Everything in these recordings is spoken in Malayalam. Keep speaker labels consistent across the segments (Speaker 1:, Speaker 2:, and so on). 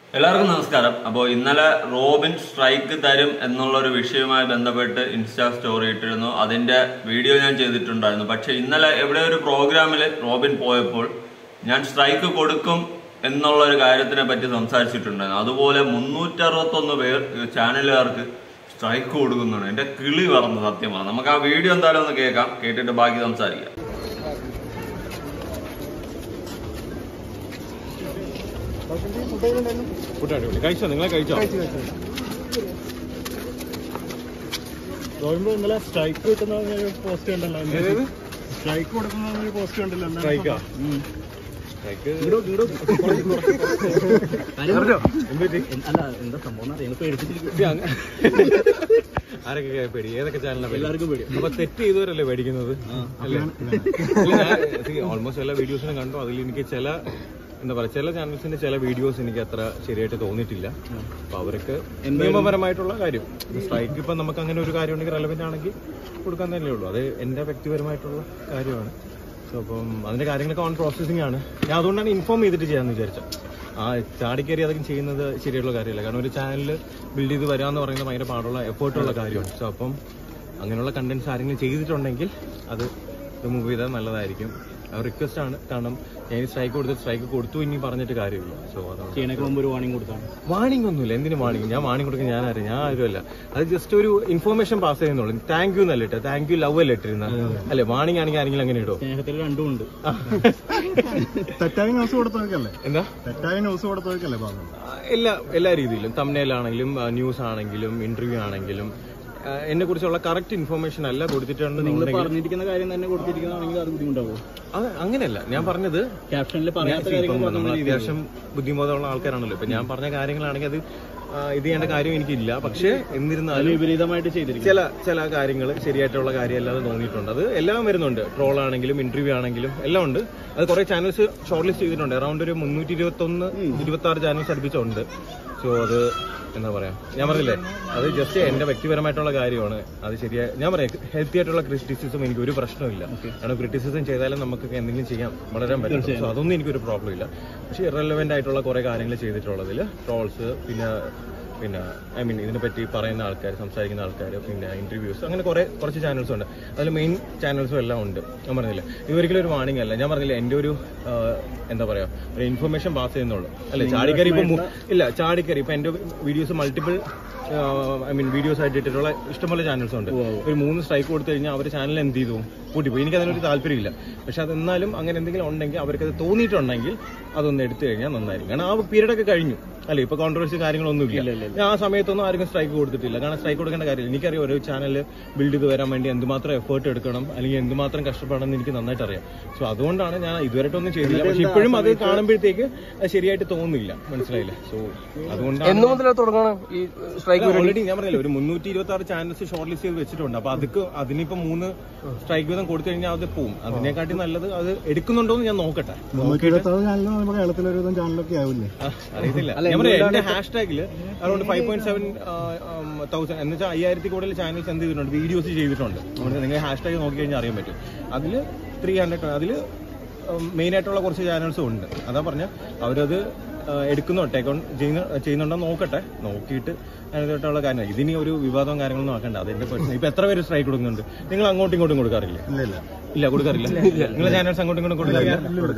Speaker 1: എല്ലാവർക്കും നമസ്കാരം അപ്പോൾ ഇന്നലെ റോബിൻ സ്ട്രൈക്ക് തരും എന്നുള്ള ഒരു വിഷയവുമായി ബന്ധപ്പെട്ട് ഇൻസ്റ്റാ സ്റ്റോറി ഇട്ടിരുന്നു അതിന്റെ വീഡിയോ ഞാൻ ചെയ്തിട്ടുണ്ടായിരുന്നു പക്ഷെ ഇന്നലെ എവിടെ ഒരു പ്രോഗ്രാമിൽ റോബിൻ പോയപ്പോൾ ഞാൻ സ്ട്രൈക്ക് കൊടുക്കും എന്നുള്ള ഒരു കാര്യത്തിനെ പറ്റി സംസാരിച്ചിട്ടുണ്ടായിരുന്നു അതുപോലെ മുന്നൂറ്ററുപത്തൊന്ന് പേർ ചാനലുകാർക്ക് സ്ട്രൈക്ക് കൊടുക്കുന്നുണ്ട് എന്റെ കിളി പറന്ന് സത്യമാണ് നമുക്ക് ആ വീഡിയോ എന്തായാലും ഒന്ന് കേൾക്കാം കേട്ടിട്ട് ബാക്കി സംസാരിക്കാം
Speaker 2: ഫുഡ് അടിപൊളി കഴിച്ചോ നിങ്ങളെ കഴിച്ചോ
Speaker 3: നോക്കുമ്പോ ഇന്നലെ സ്ട്രൈക്ക് കിട്ടുന്ന ഒരു പോസ്റ്റ് കണ്ടല്ലോ
Speaker 2: ഏത്?
Speaker 3: സ്ട്രൈക്ക് കൊടുക്കുന്ന ഒരു പോസ്റ്റ് കണ്ടല്ലോ എന്താണ്
Speaker 2: സ്ട്രൈക്കാ?
Speaker 3: ഉം.
Speaker 2: സ്ട്രൈക്ക്
Speaker 3: ഇങ്ങടോ, ഇങ്ങടോ.
Speaker 2: പറഞ്ഞോ? എന്ത് പറ്റി?
Speaker 3: അല്ല എന്താ സംഭവം എന്ന് അറിയാം പേടിച്ചിട്ടിരിക്കും
Speaker 2: ഇത് അങ്ങ് ആരൊക്കെ പേടി ഏതൊക്കെ ചാനലിനാ പേടി
Speaker 3: എല്ലാവർക്കും പേടി
Speaker 2: അപ്പൊ തെറ്റ് ചെയ്തവരല്ലേ പേടിക്കുന്നത് അല്ലേ ഓൾമോസ്റ്റ് എല്ലാ വീഡിയോസിനും കണ്ടു അതിൽ എനിക്ക് ചില എന്താ പറയാ ചില ചാനൽസിന്റെ ചില വീഡിയോസ് എനിക്ക് അത്ര ശരിയായിട്ട് തോന്നിയിട്ടില്ല അപ്പൊ അവർക്ക് നിയമപരമായിട്ടുള്ള കാര്യം സ്ട്രൈക്ക് ഇപ്പൊ നമുക്ക് അങ്ങനെ ഒരു കാര്യം ഉണ്ടെങ്കിൽ റെലവെന്റ് ആണെങ്കിൽ കൊടുക്കാൻ തന്നെ ഉള്ളൂ അത് എന്റെ വ്യക്തിപരമായിട്ടുള്ള കാര്യമാണ് സോ അപ്പം അതിന്റെ കാര്യങ്ങളൊക്കെ ഓൺ പ്രോസസ്സിംഗ് ആണ് ഞാൻ അതുകൊണ്ടാണ് ഇൻഫോം ചെയ്തിട്ട് ചെയ്യാന്ന് വിചാരിച്ചത് ആ ചാടിക്കയറി അതൊക്കെ ചെയ്യുന്നത് ശരിയുള്ള കാര്യമല്ല കാരണം ഒരു ചാനൽ ബിൽഡ് ചെയ്ത് വരാന്ന് പറയുന്നത് ഭയങ്കര പാടുള്ള എഫേർട്ടുള്ള കാര്യമാണ് സോ അപ്പം അങ്ങനെയുള്ള കണ്ടന്റ്സ് ആരെങ്കിലും ചെയ്തിട്ടുണ്ടെങ്കിൽ അത് റിമൂവ് ചെയ്താൽ നല്ലതായിരിക്കും റിക്വസ്റ്റ് ആണ് കാരണം ഞാൻ സ്ട്രൈക്ക് കൊടുത്തിട്ട് സ്ട്രൈക്ക് കൊടുത്തു ഇനി പറഞ്ഞിട്ട് കാര്യമില്ല സോ അതാണ്
Speaker 3: ചെയ്യണേക്ക് മുമ്പ് ഒരു വാണിംഗ് കൊടുത്താണ്
Speaker 2: വാണിംഗ് ഒന്നുമില്ല എന്തിനു വാണിംഗ് ഞാൻ വാണിംഗ് കൊടുക്കാൻ ഞാൻ ആരും ഞാൻ ആരുമല്ല അത് ജസ്റ്റ് ഒരു ഇൻഫോർമേഷൻ പാസ് ചെയ്യുന്നുള്ളൂ താങ്ക് യു എന്നല്ല ഇട്ട് താങ്ക് യു ലവ് അല്ല ഇട്ടിരുന്ന അല്ലെ വാണിംഗ് ആണെങ്കിൽ ആരെങ്കിലും അങ്ങനെ ഇടോ
Speaker 3: സ്നേഹത്തിൽ രണ്ടും ഉണ്ട്
Speaker 4: തെറ്റായ ന്യൂസ് കൊടുത്തവർക്കല്ലേ
Speaker 2: എന്താ
Speaker 4: തെറ്റായ ന്യൂസ് കൊടുത്തവർക്കല്ലേ പറഞ്ഞു
Speaker 2: ആ, എല്ലാ എല്ലാ രീതിയിലും തമ്മിലാണെങ്കിലും ന്യൂസ് ആണെങ്കിലും ഇന്റർവ്യൂ ആണെങ്കിലും എന്നെ കുറിച്ചുള്ള കറക്റ്റ് ഇൻഫർമേഷൻ അല്ല
Speaker 3: നിങ്ങൾ
Speaker 2: കൊടുത്തിട്ടുണ്ടെന്നുണ്ടെങ്കിൽ
Speaker 3: പറഞ്ഞിരിക്കുന്ന കാര്യം തന്നെ കൊടുത്തിരിക്കുന്നതാണെങ്കിൽ അത് ബുദ്ധിമുട്ടാവോ
Speaker 2: അത് അങ്ങനെയല്ല ഞാൻ പറഞ്ഞത്
Speaker 3: ക്യാപ്ഷനിൽ
Speaker 2: ഞാൻ
Speaker 3: പറയാത്ത
Speaker 2: ഇപ്പം
Speaker 3: കാര്യങ്ങൾ
Speaker 2: നമ്മൾ
Speaker 3: പറഞ്ഞ
Speaker 2: അത്യാവശ്യം ബുദ്ധിമുട്ടുള്ള ആൾക്കാരാണല്ലോ ഇപ്പൊ ഞാൻ പറഞ്ഞ കാര്യങ്ങളാണെങ്കിൽ അത് ആ, ഇത് ചെയ്യേണ്ട കാര്യം എനിക്കില്ല പക്ഷേ എന്നിരുന്നാലും
Speaker 3: വിപരീതമായിട്ട് ചെയ്തിരിക്കും
Speaker 2: ചില ചില കാര്യങ്ങൾ ശരിയായിട്ടുള്ള കാര്യമല്ലാതെ തോന്നിയിട്ടുണ്ട് അത് എല്ലാം വരുന്നുണ്ട് ട്രോൾ ആണെങ്കിലും ഇന്റർവ്യൂ ആണെങ്കിലും എല്ലാം ഉണ്ട് അത് കുറെ ചാനൽസ് ഷോർട്ട് ലിസ്റ്റ് ചെയ്തിട്ടുണ്ട് അറൌണ്ട് ഒരു മുന്നൂറ്റി ഇരുപത്തി ഒന്ന് ഇരുപത്തി ആറ് ചാനൽസ് അടുപ്പിച്ചുണ്ട് സോ അത് എന്താ പറയാ ഞാൻ പറഞ്ഞില്ലേ അത് ജസ്റ്റ് എന്റെ വ്യക്തിപരമായിട്ടുള്ള കാര്യമാണ് അത് ശരിയായ ഞാൻ പറയാം ഹെൽത്തി ആയിട്ടുള്ള ക്രിറ്റിസിസം എനിക്ക് ഒരു പ്രശ്നമില്ല കാരണം ക്രിറ്റിസിസം ചെയ്താലും നമുക്ക് എന്തെങ്കിലും ചെയ്യാൻ വളരാൻ പറ്റും സോ അതൊന്നും എനിക്കൊരു പ്രോബ്ലം ഇല്ല പക്ഷേ ഇറലവെന്റ് ആയിട്ടുള്ള കുറെ കാര്യങ്ങൾ ചെയ്തിട്ടുള്ളതിൽ ട്രോൾസ് പിന്നെ പിന്നെ ഐ മീൻ ഇതിനെപ്പറ്റി പറയുന്ന ആൾക്കാർ സംസാരിക്കുന്ന ആൾക്കാർ പിന്നെ ഇന്റർവ്യൂസ് അങ്ങനെ കുറെ കുറച്ച് ചാനൽസ് ഉണ്ട് അതിൽ മെയിൻ ചാനൽസും എല്ലാം ഉണ്ട് ഞാൻ പറഞ്ഞില്ല ഇതൊരിക്കലും ഒരു വാണിംഗ് അല്ല ഞാൻ പറഞ്ഞില്ല എൻ്റെ ഒരു ആ, എന്താ പറയാ ഒരു ഇൻഫർമേഷൻ പാസ് ചെയ്യുന്നുള്ളൂ അല്ലെ ചാടിക്കറി ഇപ്പൊ മു- ഇല്ല ചാടിക്കറി ഇപ്പൊ എൻ്റെ videos multiple I mean videos ആയിട്ട് ഇട്ടിട്ടുള്ള ഇഷ്ടംപോലെ ചാനൽസ് ഉണ്ട് ഒരു മൂന്ന് സ്ട്രൈക്ക് കൊടുത്തു കഴിഞ്ഞാൽ അവർ ചാനൽ എന്ത് ചെയ്തു പൂട്ടിപ്പോയി എനിക്ക് അതിനൊരു താല്പര്യമില്ല പക്ഷെ അതെന്നാലും അങ്ങനെ എന്തെങ്കിലും ഉണ്ടെങ്കിൽ അവർക്കത് തോന്നിയിട്ടുണ്ടെങ്കിൽ അതൊന്ന് എടുത്തു കഴിഞ്ഞാൽ നന്നായിരിക്കും കാരണം ആ പീരീഡ് ഒക്കെ കഴിഞ്ഞു അല്ലെ ഇപ്പൊ കോൺട്രവേഴ്സി കാര്യങ്ങളൊന്നും ഇല്ല ഞാൻ ആ സമയത്തൊന്നും ആർക്കും സ്ട്രൈക്ക് കൊടുത്തിട്ടില്ല കാരണം സ്ട്രൈക്ക് കൊടുക്കേണ്ട കാര്യമില്ല എനിക്കറിയാം ഒരു ചാനൽ ബിൽഡ് ചെയ്ത് വരാൻ വേണ്ടി എന്തുമാത്രം എഫേർട്ട് എടുക്കണം അല്ലെങ്കിൽ എന്തുമാത്രം കഷ്ടപ്പെടണം എന്ന് എനിക്ക് നന്നായിട്ട് അറിയാം സോ അതുകൊണ്ടാണ് ഞാൻ ഇതുവരെയായിട്ടൊന്നും ചെയ്തില്ല പക്ഷെ ഇപ്പോഴും അത് കാണുമ്പോഴത്തേക്ക് അത് ശരിയായിട്ട് തോന്നുന്നില്ല മനസ്സിലായില്ലേ സോ അതുകൊണ്ടാണ്
Speaker 5: എന്ന് മുതലേ തുടങ്ങണം ഈ സ്ട്രൈക്ക്
Speaker 2: ഓൾറെഡി ഞാൻ പറഞ്ഞില്ല ഒരു മുന്നൂറ്റി ഇരുപത്തി ആറ് ചാനൽസ് ഷോർട്ട് ലിസ്റ്റ് ചെയ്ത് വെച്ചിട്ടുണ്ട് അപ്പൊ അതൊക്കെ അതിനിപ്പോ മൂന്ന് സ്ട്രൈക്ക് വീതം കൊടുത്തു കഴിഞ്ഞാൽ അത് പോവും അതിനെക്കാട്ടി നല്ലത് അത് എടുക്കുന്നുണ്ടോ എന്ന് ഞാൻ നോക്കട്ടെ
Speaker 4: മുന്നൂറ്റി ഇരുപത്തി ആറ് ചാനൽ നമുക്ക് കേരളത്തിലൊരു വിധം ചാനലൊക്കെ ആവില്ലേ
Speaker 2: ആ, അറിയത്തില്ല ഞാൻ പറയാം എന്റെ ഹാഷ്ടാഗില് around five point seven thousand എന്ന് വെച്ചാൽ അയ്യായിരത്തി കൂടുതൽ ചാനൽസ് എന്ത് ചെയ്തിട്ടുണ്ട് വീഡിയോസ് ചെയ്തിട്ടുണ്ട് അതുകൊണ്ട് നിങ്ങൾ ഹാഷ്ടാഗ് നോക്കി കഴിഞ്ഞാൽ അറിയാൻ പറ്റും അതിൽ ത്രീ ഹൺഡ്രഡ് അതിൽ മെയിൻ ആയിട്ടുള്ള കുറച്ച് ചാനൽസും ഉണ്ട് അതാ പറഞ്ഞ അവരത് ആ, എടുക്കുന്നോ ടേക്ക് ഓൺ ചെയ്യുന്ന ചെയ്യുന്നുണ്ടോ നോക്കട്ടെ നോക്കിയിട്ട് അതിനായിട്ടുള്ള കാര്യം ഇതിനി ഒരു വിവാദവും കാര്യങ്ങളൊന്നും ആക്കണ്ട അതെന്റെ പേഴ്സൺ ഇപ്പൊ എത്ര പേര് സ്ട്രൈക്ക് കൊടുക്കുന്നുണ്ട് നിങ്ങൾ അങ്ങോട്ടും ഇങ്ങോട്ടും കൊടുക്കാറില്ലേ
Speaker 4: ഇല്ല ഇല്ല
Speaker 2: ഇല്ല കൊടുക്കാറില്ല നിങ്ങളെ ചാനൽസ് അങ്ങോട്ടും ഇങ്ങോട്ടും കൊടുക്കാറില്ല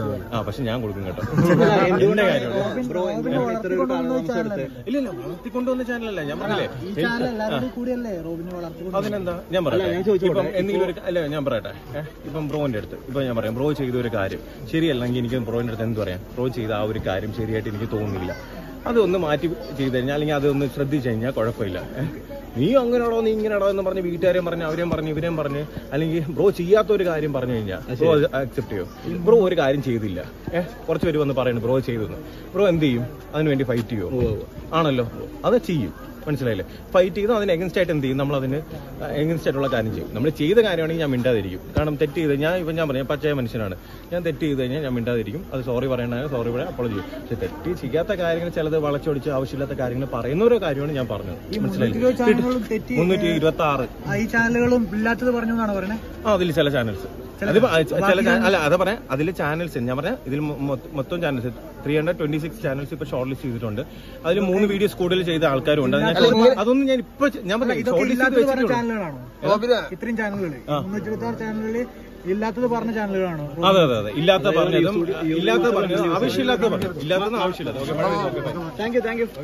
Speaker 2: ആ പക്ഷെ ഞാൻ കൊടുക്കും കേട്ടോ എന്റെ കാര്യമാണ്
Speaker 3: ബ്രോ എന്തിനാണ് ഇത്ര ഒരു കാലതാമസം എടുത്തത്
Speaker 2: ഇല്ല ഇല്ല വളർത്തിക്കൊണ്ടുവന്ന ചാനലല്ല ഞാൻ പറഞ്ഞില്ലേ
Speaker 4: കൂടിയല്ലേ റോബിനെ വളർത്തി
Speaker 2: അതിനെന്താ ഞാൻ പറയട്ടെ ഇപ്പം എന്തെങ്കിലും ഒരു അല്ല ഞാൻ പറയട്ടെ ഏ, ഇപ്പം ബ്രോന്റെ അടുത്ത് ഇപ്പൊ ഞാൻ പറയാം ബ്രോ ചെയ്ത ഒരു കാര്യം ശരിയല്ലെങ്കിൽ എനിക്ക് ബ്രോന്റെ അടുത്ത് എന്ത് പറയാം ബ്രോ ചെയ്ത ആ ഒരു കാര്യം ശരിയായിട്ട് എനിക്ക് തോന്നുന്നില്ല അതൊന്ന് മാറ്റി ചെയ്ത് കഴിഞ്ഞാൽ അല്ലെങ്കിൽ അതൊന്ന് ശ്രദ്ധിച്ചു കഴിഞ്ഞാൽ കുഴപ്പമില്ല ഏ. നീ അങ്ങനെയാണോ നീ ഇങ്ങനെയാണോ എന്ന് പറഞ്ഞ് വീട്ടുകാരെയും പറഞ്ഞ് അവരെയും പറഞ്ഞ് ഇവരെയും പറഞ്ഞ് അല്ലെങ്കിൽ ബ്രോ ചെയ്യാത്ത ഒരു കാര്യം പറഞ്ഞു കഴിഞ്ഞാൽ ബ്രോ അക്സെപ്റ്റ് ചെയ്യോ ബ്രോ ഒരു കാര്യം ചെയ്തില്ല ഏഹ് കുറച്ച് പേര് വന്ന് പറയുന്നു ബ്രോ ചെയ്തെന്ന് ബ്രോ എന്ത് ചെയ്യും അതിനുവേണ്ടി ഫൈറ്റ് ചെയ്യുമോ ആണല്ലോ അത് ചെയ്യും മനസ്സിലായില്ലേ ഫൈറ്റ് ചെയ്ത് അതിന് എഗൻസ്റ്റ് ആയിട്ട് എന്ത് ചെയ്യും നമ്മൾ അതിന് എഗൻസ്റ്റ് ആയിട്ടുള്ള കാര്യം ചെയ്യും നമ്മൾ ചെയ്ത കാര്യമാണെങ്കിൽ ഞാൻ മിണ്ടാതിരിക്കും കാരണം തെറ്റ് ചെയ്ത് ഞാൻ ഇപ്പം ഞാൻ പറഞ്ഞു പച്ചയ മനുഷ്യനാണ് ഞാൻ തെറ്റ് ചെയ്ത് കഴിഞ്ഞാൽ ഞാൻ മിണ്ടാതിരിക്കും അത് സോറി പറയണത് സോറി പറയാൻ അപ്പോളജി ചെയ്യും പക്ഷെ തെറ്റ് ചെയ്യാത്ത കാര്യങ്ങൾ ചിലത് വളച്ചൊടിച്ച് ആവശ്യമില്ലാത്ത കാര്യങ്ങൾ പറയുന്ന ഓരോ കാര്യമാണ് ഞാൻ പറഞ്ഞത് മനസ്സിലായില്ലേ മുന്നൂറ്റി ഇരുപത്തി ആറ്
Speaker 4: ഈ ചാനലുകളും ഇല്ലാത്തത് പറഞ്ഞു എന്നാണ് പറയുന്നത്
Speaker 2: ആ അതിൽ ചില ചാനൽസ് അത് ചില ചാ- അല്ല അതാ പറയാം അതിൽ ചാനൽസ് ഞാൻ പറയാം ഇതിൽ മൊ- മൊ- മൊത്തം channels three hundred twenty six channels ഇപ്പൊ ഷോർട്ട് ലിസ്റ്റ് ചെയ്തിട്ടുണ്ട് അതിൽ മൂന്ന് വീഡിയോസ് കൂടുതൽ ചെയ്ത ആൾക്കാരും ഉണ്ട് അത് ഞാൻ- അതൊന്നും ഞാൻ ഇപ്പൊ ഞാൻ പറയാം
Speaker 4: ഇതൊക്കെ
Speaker 2: ഷോർട്ട് ലിസ്റ്റ്
Speaker 4: ഇല്ലാത്തത് പറഞ്ഞ
Speaker 2: വെച്ചിട്ടുള്ളൂ
Speaker 4: ചാനലുകളാണോ ഇത്രയും ചാനലുകൾ മുന്നൂറ്റി ഇരുപത്തി ആറ് ചാനലുകളിൽ ഇല്ലാത്തത് പറഞ്ഞ ചാനലുകളാണോ
Speaker 2: അതെ അതെ അതെ ഇല്ലാത്ത പറഞ്ഞതും ഇല്ലാത്ത പറഞ്ഞതും ആവശ്യമില്ലാത്ത പറഞ്ഞു ഇല്ലാത്തതും ആവശ്യമില്ലാത്ത okay okay bye
Speaker 4: thank you thank you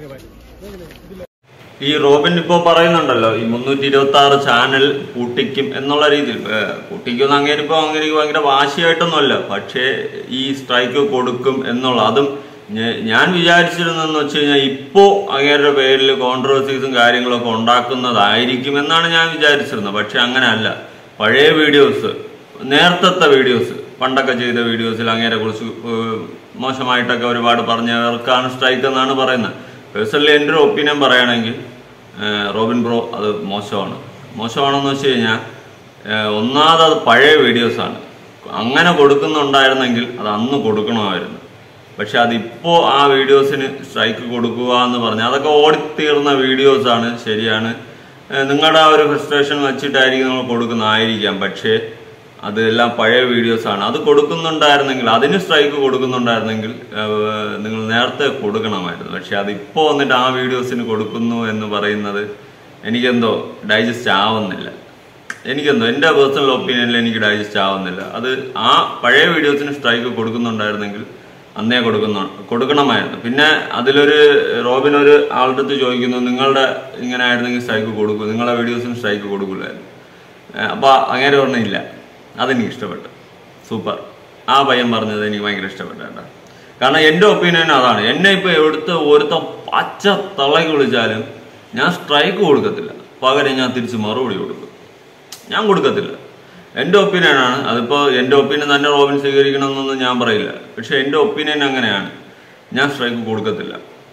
Speaker 1: ഈ റോബിൻ ഇപ്പോ പറയുന്നുണ്ടല്ലോ ഈ മുന്നൂറ്റി ഇരുപത്തി ആറ് ചാനൽ പൂട്ടിക്കും എന്നുള്ള രീതിയിൽ ഏഹ്, പൂട്ടിക്കുമെന്ന് അങ്ങനെ ഇപ്പൊ അങ്ങനെ ഭയങ്കര വാശിയായിട്ടൊന്നുമല്ല പക്ഷേ ഈ സ്ട്രൈക്ക് കൊടുക്കും എന്നുള്ള അതും ഞ- ഞാൻ വിചാരിച്ചിരുന്നെന്ന് വെച്ച് കഴിഞ്ഞാൽ ഇപ്പോ അങ്ങേരുടെ പേരിൽ കോൺട്രവേഴ്സീസും കാര്യങ്ങളൊക്കെ ഉണ്ടാക്കുന്നതായിരിക്കും എന്നാണ് ഞാൻ വിചാരിച്ചിരുന്നത് പക്ഷെ അങ്ങനെ അല്ല പഴയ വീഡിയോസ് നേരത്തെ വീഡിയോസ് പണ്ടൊക്കെ ചെയ്ത വീഡിയോസിൽ അങ്ങേരെ കുറിച്ച് ഏഹ്, മോശമായിട്ടൊക്കെ ഒരുപാട് പറഞ്ഞവർക്കാണ് സ്ട്രൈക്ക് എന്നാണ് പറയുന്നത് പേഴ്സണലി എൻ്റെ ഒരു ഒപ്പീനിയൻ പറയുകയാണെങ്കിൽ ഏഹ്, റോബിൻ ബ്രോ അത് മോശമാണ് മോശമാണെന്ന് വെച്ച് കഴിഞ്ഞാൽ ഏഹ്, ഒന്നാമത് അത് പഴയ വീഡിയോസാണ് അങ്ങനെ കൊടുക്കുന്നുണ്ടായിരുന്നെങ്കിൽ അത് അന്ന് കൊടുക്കണമായിരുന്നു പക്ഷെ അതിപ്പോ ആ വീഡിയോസിന് സ്ട്രൈക്ക് കൊടുക്കുക എന്ന് പറഞ്ഞാൽ അതൊക്കെ ഓടിത്തീർന്ന വീഡിയോസാണ് ശരിയാണ് ഏഹ്, നിങ്ങളുടെ ആ ഒരു ഫ്രസ്ട്രേഷൻ വെച്ചിട്ടായിരിക്കും നിങ്ങൾ കൊടുക്കുന്നതായിരിക്കാം പക്ഷേ അതെല്ലാം പഴയ വീഡിയോസ് ആണ് അത് കൊടുക്കുന്നുണ്ടായിരുന്നെങ്കിൽ അതിന് സ്ട്രൈക്ക് കൊടുക്കുന്നുണ്ടായിരുന്നെങ്കിൽ ഏഹ്, നിങ്ങൾ നേരത്തെ കൊടുക്കണമായിരുന്നു പക്ഷെ അതിപ്പോ വന്നിട്ട് ആ വീഡിയോസിന് കൊടുക്കുന്നു എന്ന് പറയുന്നത് എനിക്കെന്തോ ഡൈജസ്റ്റ് ആവുന്നില്ല എനിക്കെന്തോ എൻ്റെ പേഴ്സണൽ ഒപ്പീനിയനിൽ എനിക്ക് ഡൈജസ്റ്റ് ആവുന്നില്ല അത് ആ പഴയ വീഡിയോസിന് സ്ട്രൈക്ക് കൊടുക്കുന്നുണ്ടായിരുന്നെങ്കിൽ അന്നേ കൊടുക്കുന്നു കൊടുക്കണമായിരുന്നു പിന്നെ അതിലൊരു റോബിൻ ഒരു ആളുടെ അടുത്ത് ചോദിക്കുന്നു നിങ്ങളുടെ ഇങ്ങനെ ആയിരുന്നെങ്കിൽ സ്ട്രൈക്ക് കൊടുക്കും നിങ്ങളുടെ വീഡിയോസിന് സ്ട്രൈക്ക് കൊടുക്കില്ലായിരുന്നു അപ്പൊ അങ്ങനെ പറഞ്ഞില്ല അതെനിക്ക് ഇഷ്ടപ്പെട്ടു സൂപ്പർ ആ പയ്യൻ പറഞ്ഞത് എനിക്ക് ഭയങ്കര ഇഷ്ടപ്പെട്ടു കേട്ടോ കാരണം എൻ്റെ ഒപ്പീനിയൻ അതാണ് എന്നെ ഇപ്പൊ എവിടുത്തെ ഒരുത്ത പച്ച തള്ളക്ക് വിളിച്ചാലും ഞാൻ സ്ട്രൈക്ക് കൊടുക്കത്തില്ല പകരം ഞാൻ തിരിച്ച് മറുപടി കൊടുക്കും ഞാൻ കൊടുക്കത്തില്ല എൻ്റെ ഒപ്പീനിയനാണ് അതിപ്പോൾ എൻ്റെ ഒപ്പീനിയൻ തന്നെ റോബിൻ സ്വീകരിക്കണമെന്നൊന്നും ഞാൻ പറയില്ല പക്ഷെ എൻ്റെ ഒപ്പീനിയൻ അങ്ങനെയാണ് ഞാൻ സ്ട്രൈക്ക് കൊടുക്കത്തില്ല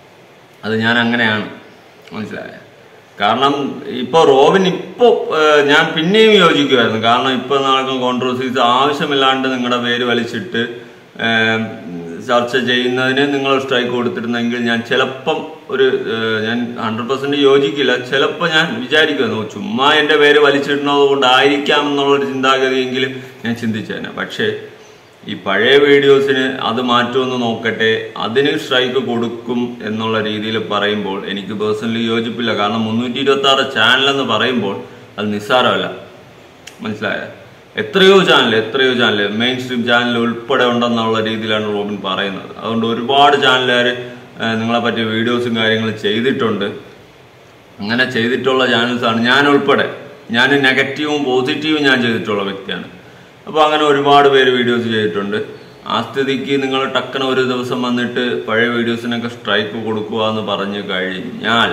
Speaker 1: അത് ഞാൻ അങ്ങനെയാണ് മനസ്സിലായ കാരണം ഇപ്പൊ റോബിൻ ഇപ്പൊ ഏഹ്, ഞാൻ പിന്നെയും യോജിക്കുമായിരുന്നു കാരണം ഇപ്പൊ നടക്കുന്ന കോൺട്രവേഴ്സീസ് ആവശ്യമില്ലാണ്ട് നിങ്ങളുടെ പേര് വലിച്ചിട്ട് ഏഹ്, ചർച്ച ചെയ്യുന്നതിന് നിങ്ങൾ സ്ട്രൈക്ക് കൊടുത്തിരുന്നെങ്കിൽ ഞാൻ ചിലപ്പം ഒരു ഏഹ്, ഞാൻ ഹൺഡ്രഡ് പെർസെന്റ് യോജിക്കില്ല ചിലപ്പോൾ ഞാൻ വിചാരിക്കുന്നു ചുമ്മാ എൻ്റെ പേര് വലിച്ചിടുന്നത് കൊണ്ടായിരിക്കാം എന്നുള്ളൊരു ചിന്താഗതിയെങ്കിലും ഞാൻ ചിന്തിച്ചേനെ പക്ഷേ ഈ പഴയ വീഡിയോസിന് അത് മാറ്റുമെന്ന് നോക്കട്ടെ അതിന് സ്ട്രൈക്ക് കൊടുക്കും എന്നുള്ള രീതിയിൽ പറയുമ്പോൾ എനിക്ക് പേഴ്സണലി യോജിപ്പില്ല കാരണം മുന്നൂറ്റി ഇരുപത്തി ആറ് ചാനൽ എന്ന് പറയുമ്പോൾ അത് നിസ്സാരമല്ല മനസ്സിലായ എത്രയോ ചാനൽ എത്രയോ ചാനൽ മെയിൻ സ്ട്രീം ചാനൽ ഉൾപ്പെടെ ഉണ്ടെന്നുള്ള രീതിയിലാണ് റോബിൻ പറയുന്നത് അതുകൊണ്ട് ഒരുപാട് ചാനലുകാർ നിങ്ങളെ പറ്റിയ വീഡിയോസും കാര്യങ്ങളും ചെയ്തിട്ടുണ്ട് അങ്ങനെ ചെയ്തിട്ടുള്ള ചാനൽസാണ് ഞാൻ ഉൾപ്പെടെ ഞാൻ നെഗറ്റീവും പോസിറ്റീവും ഞാൻ ചെയ്തിട്ടുള്ള വ്യക്തിയാണ് അപ്പോൾ അങ്ങനെ ഒരുപാട് പേര് വീഡിയോസ് ചെയ്തിട്ടുണ്ട് ആ സ്ഥിതിക്ക് നിങ്ങൾ ടക്കന ഒരു ദിവസം വന്നിട്ട് പഴയ വീഡിയോസിനൊക്കെ സ്ട്രൈക്ക് കൊടുക്കുക എന്ന് പറഞ്ഞു കഴിഞ്ഞാൽ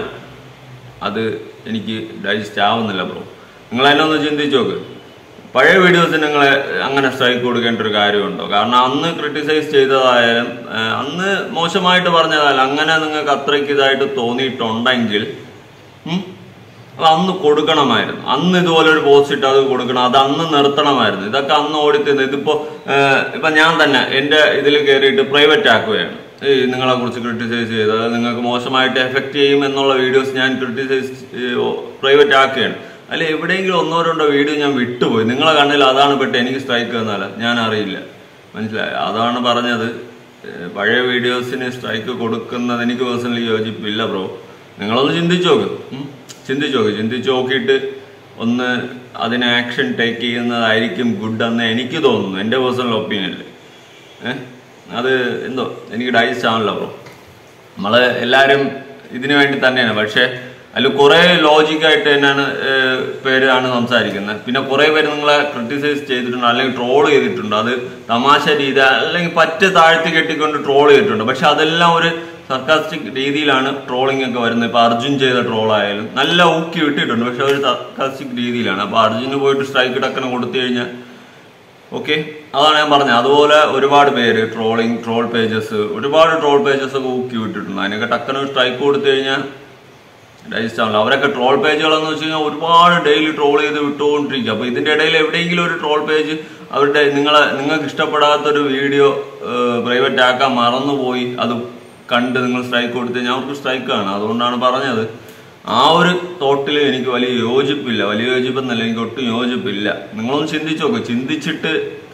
Speaker 1: അത് എനിക്ക് ഡൈജസ്റ്റ് ആവുന്നില്ല ബ്രോ നിങ്ങൾ എന്നെ ഒന്ന് ചിന്തിച്ചു നോക്ക് പഴയ വീഡിയോസിന് നിങ്ങൾ അങ്ങനെ സ്ട്രൈക്ക് കൊടുക്കേണ്ട ഒരു കാര്യമുണ്ടോ കാരണം അന്ന് ക്രിട്ടിസൈസ് ചെയ്തതായാലും ആ, അന്ന് മോശമായിട്ട് പറഞ്ഞതായാലും അങ്ങനെ നിങ്ങൾക്ക് അത്രയ്ക്ക് ഇതായിട്ട് തോന്നിയിട്ടുണ്ടെങ്കിൽ ഉം, അത് അന്ന് കൊടുക്കണമായിരുന്നു അന്ന് ഇതുപോലെ ഒരു പോസ്റ്റ് ഇട്ട് അത് കൊടുക്കണം അത് അന്ന് നിർത്തണമായിരുന്നു ഇതൊക്കെ അന്ന് ഓടിത്തുന്നത് ഇതിപ്പോ ഏഹ്, ഇപ്പൊ ഞാൻ തന്നെ എന്റെ ഇതിൽ കയറിയിട്ട് പ്രൈവറ്റ് ആക്കുകയാണ് ഈ നിങ്ങളെ കുറിച്ച് ക്രിട്ടിസൈസ് ചെയ്ത് അത് നിങ്ങൾക്ക് മോശമായിട്ട് എഫക്ട് ചെയ്യും എന്നുള്ള വീഡിയോസ് ഞാൻ ക്രിട്ടിസൈസ് പ്രൈവറ്റ് ആക്കുകയാണ് അല്ലെ എവിടെയെങ്കിലും ഒന്നോ രണ്ടോ വീഡിയോ ഞാൻ വിട്ടുപോയി നിങ്ങളെ കണ്ണിൽ അതാണ് പെട്ട് എനിക്ക് സ്ട്രൈക്ക് എന്നല്ല ഞാൻ അറിയില്ല മനസ്സിലായി അതാണ് പറഞ്ഞത് ഏഹ്, പഴയ വീഡിയോസിന് സ്ട്രൈക്ക് കൊടുക്കുന്നത് എനിക്ക് പേഴ്സണലി യോജിപ്പില്ല ബ്രോ നിങ്ങളൊന്ന് ചിന്തിച്ചു നോക്ക് ഉം. ചിന്തിച്ചു നോക്ക് ചിന്തിച്ചു നോക്കിയിട്ട് ഒന്ന് അതിന് ആക്ഷൻ ടേക്ക് ചെയ്യുന്നതായിരിക്കും ഗുഡ് എന്ന് എനിക്ക് തോന്നുന്നു എൻ്റെ പേഴ്സണൽ ഒപ്പീനിയനിൽ ഏഹ് അത് എന്തോ എനിക്ക് ഡൈജസ്റ്റ് ആണല്ലോ ബ്രോ നമ്മള് എല്ലാരും ഇതിനു വേണ്ടി തന്നെയാണ് പക്ഷെ അതിൽ കുറെ ലോജിക്കായിട്ട് തന്നെയാണ് ഏഹ്, പേരാണ് സംസാരിക്കുന്നത് പിന്നെ കുറെ പേര് നിങ്ങളെ ക്രിട്ടിസൈസ് ചെയ്തിട്ടുണ്ട് അല്ലെങ്കിൽ ട്രോൾ ചെയ്തിട്ടുണ്ട് അത് തമാശ രീതി അല്ലെങ്കിൽ പറ്റ താഴ്ത്തി കെട്ടിക്കൊണ്ട് ട്രോൾ ചെയ്തിട്ടുണ്ട് പക്ഷെ അതെല്ലാം ഒരു സർക്കാസ്റ്റിക് രീതിയിലാണ് ട്രോളിംഗ് ഒക്കെ വരുന്നത് ഇപ്പൊ അർജുൻ ചെയ്ത ട്രോൾ ആയാലും നല്ല ഊക്കി വിട്ടിട്ടുണ്ട് പക്ഷെ ഒരു സർക്കാസ്റ്റിക് രീതിയിലാണ് അപ്പൊ അർജുന് പോയിട്ട് സ്ട്രൈക്ക് ടക്കനെ കൊടുത്തു കഴിഞ്ഞാൽ ഓക്കെ അതാണ് ഞാൻ പറഞ്ഞത് അതുപോലെ ഒരുപാട് പേര് ട്രോളിങ് ട്രോൾ പേജസ് ഒരുപാട് ട്രോൾ പേജസ് ഒക്കെ ഊക്കി വിട്ടിട്ടുണ്ട് അതിനൊക്കെ ടക്കന് സ്ട്രൈക്ക് കൊടുത്തു കഴിഞ്ഞാൽ ഡൈജസ്റ്റ് ആവില്ല അവരൊക്കെ ട്രോൾ പേജുകളെന്ന് വെച്ച് കഴിഞ്ഞാൽ ഒരുപാട് ഡെയിലി ട്രോൾ ചെയ്ത് വിട്ടുകൊണ്ടിരിക്കുക അപ്പൊ ഇതിന്റെ ഇടയിൽ എവിടെയെങ്കിലും ഒരു ട്രോൾ പേജ് അവരുടെ നിങ്ങളെ നിങ്ങൾക്ക് ഇഷ്ടപ്പെടാത്തൊരു വീഡിയോ പ്രൈവറ്റ് ആക്കാൻ മറന്നുപോയി അത് കണ്ട് നിങ്ങൾ സ്ട്രൈക്ക് കൊടുത്തു കഴിഞ്ഞാൽ അവർക്ക് സ്ട്രൈക്കാണ് അതുകൊണ്ടാണ് പറഞ്ഞത് ആ ഒരു തോട്ടിൽ എനിക്ക് വലിയ യോജിപ്പില്ല വലിയ യോജിപ്പെന്നല്ല എനിക്ക് ഒട്ടും യോജിപ്പില്ല നിങ്ങളൊന്ന് ചിന്തിച്ചു നോക്ക് ചിന്തിച്ചിട്ട്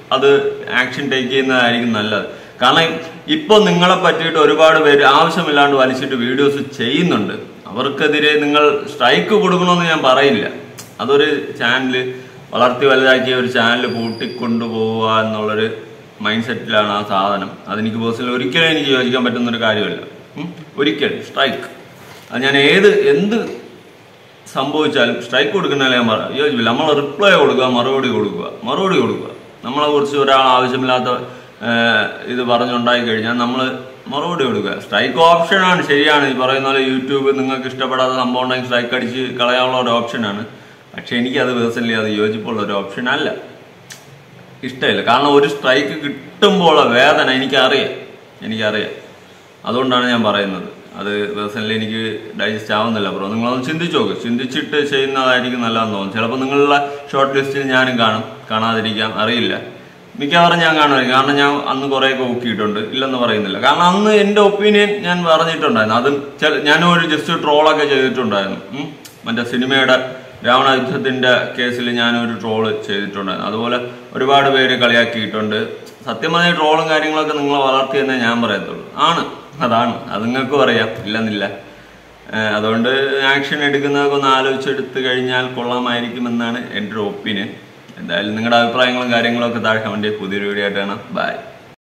Speaker 1: അത് ആക്ഷൻ ടേക്ക് ചെയ്യുന്നതായിരിക്കും നല്ലത് കാരണം ഇപ്പൊ നിങ്ങളെ പറ്റിയിട്ട് ഒരുപാട് പേര് ആവശ്യമില്ലാണ്ട് വലിച്ചിട്ട് വീഡിയോസ് ചെയ്യുന്നുണ്ട് അവർക്കെതിരെ നിങ്ങൾ സ്ട്രൈക്ക് കൊടുക്കണമെന്ന് ഞാൻ പറയില്ല അതൊരു ചാനല് വളർത്തി വലുതാക്കിയ ഒരു ചാനൽ പൂട്ടിക്കൊണ്ടുപോവുക എന്നുള്ളൊരു മൈൻഡ് സെറ്റിലാണ് ആ സാധനം അതെനിക്ക് പേഴ്സണലി ഒരിക്കലും എനിക്ക് യോജിക്കാൻ പറ്റുന്ന ഒരു കാര്യമല്ല ഉം? ഒരിക്കലും സ്ട്രൈക്ക് അത് ഞാൻ ഏത് എന്ത് സംഭവിച്ചാലും സ്ട്രൈക്ക് കൊടുക്കുന്നതിൽ ഞാൻ പറ യോജിപ്പില്ല നമ്മൾ റിപ്ലൈ കൊടുക്കുക മറുപടി കൊടുക്കുക മറുപടി കൊടുക്കുക നമ്മളെ കുറിച്ച് ഒരാൾ ആവശ്യമില്ലാത്ത ആ, ഇത് പറഞ്ഞുണ്ടായി കഴിഞ്ഞാൽ നമ്മൾ മറുപടി കൊടുക്കുക സ്ട്രൈക്ക് ഓപ്ഷനാണ് ശരിയാണ് ഈ പറയുന്ന പോലെ യൂട്യൂബ് നിങ്ങൾക്ക് ഇഷ്ടപ്പെടാത്ത സംഭവം ഉണ്ടെങ്കിൽ സ്ട്രൈക്ക് അടിച്ച് കളയാനുള്ള ഒരു ഓപ്ഷനാണ് പക്ഷെ എനിക്കത് പേഴ്സണലി അത് യോജിപ്പുള്ള ഒരു ഓപ്ഷൻ അല്ല ഇഷ്ടമില്ല കാരണം ഒരു സ്ട്രൈക്ക് കിട്ടുമ്പോൾ വേദന എനിക്കറിയാം എനിക്കറിയാം അതുകൊണ്ടാണ് ഞാൻ പറയുന്നത് അത് പേഴ്സണലി എനിക്ക് ഡൈജസ്റ്റ് ആവുന്നില്ല ബ്രോ നിങ്ങളൊന്ന് ചിന്തിച്ചു നോക്ക് ചിന്തിച്ചിട്ട് ചെയ്യുന്നതായിരിക്കും നല്ലതെന്ന് തോന്നുന്നു ചിലപ്പോൾ നിങ്ങളുടെ ഷോർട്ട് ലിസ്റ്റിൽ ഞാനും കാണും കാണാതിരിക്കാം അറിയില്ല മിക്കവാറും ഞാൻ കാണുമായിരിക്കും കാരണം ഞാൻ അന്ന് കുറേയൊക്കെ ഊക്കിയിട്ടുണ്ട് ഇല്ലെന്ന് പറയുന്നില്ല കാരണം അന്ന് എൻ്റെ ഒപ്പീനിയൻ ഞാൻ പറഞ്ഞിട്ടുണ്ടായിരുന്നു അതും ചില ഞാനും ഒരു ജസ്റ്റ് ട്രോളൊക്കെ ചെയ്തിട്ടുണ്ടായിരുന്നു ഉം. മറ്റേ സിനിമയുടെ രാവണ യുദ്ധത്തിന്റെ കേസിൽ ഞാനൊരു ട്രോള് ചെയ്തിട്ടുണ്ടായിരുന്നു അതുപോലെ ഒരുപാട് പേര് കളിയാക്കിയിട്ടുണ്ട് സത്യം പറഞ്ഞ ട്രോളും കാര്യങ്ങളൊക്കെ നിങ്ങളെ വളർത്തിയെന്നേ ഞാൻ പറയത്തുള്ളൂ ആണ് അതാണ് അത് നിങ്ങൾക്കും അറിയാം ഇല്ലെന്നില്ല ഏഹ് അതുകൊണ്ട് ആക്ഷൻ എടുക്കുന്നതൊക്കെ ഒന്ന് ആലോചിച്ചെടുത്ത് കഴിഞ്ഞാൽ കൊള്ളാമായിരിക്കുമെന്നാണ് എൻ്റെ ഒരു ഒപ്പീനിയൻ എന്തായാലും നിങ്ങളുടെ അഭിപ്രായങ്ങളും കാര്യങ്ങളും ഒക്കെ താഴെ കമന്റ് പുതിയൊരു വീഡിയോ ആയിട്ട് കാണാം ബൈ